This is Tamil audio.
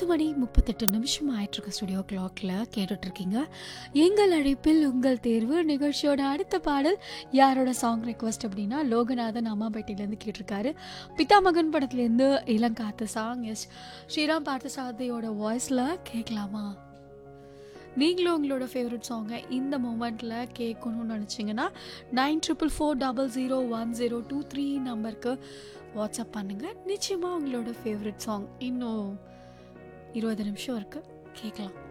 பத்து மணி முப்பத்தெட்டு நிமிஷம் ஆயிட்டிருக்கு ஸ்டுடியோ கிளாக்ல கேட்டுட்டு இருக்கீங்க எங்கள் அழைப்பில் உங்கள் தேர்வு நிகழ்ச்சியோட அடுத்த பாடல் யாரோட சாங் ரெக்வஸ்ட் அப்படின்னா லோகநாதன் அம்மாபேட்டையிலேருந்து கேட்டிருக்காரு பிதாமகன் படத்துலேருந்து இளங்காத்து சாங் எஸ் ஸ்ரீராம் பார்த்தசாரதியோட வாய்ஸில் கேட்கலாமா நீங்களும் உங்களோட ஃபேவரட் சாங்கை இந்த மூமெண்ட்டில் கேட்கணும்னு நினச்சிங்கன்னா nine triple four double zero one zero two three நம்பருக்கு வாட்ஸ்அப் பண்ணுங்கள் நிச்சயமாக உங்களோட ஃபேவரட் சாங் இன்னும் இருபது நிமிஷம் இருக்குது கேட்கலாம்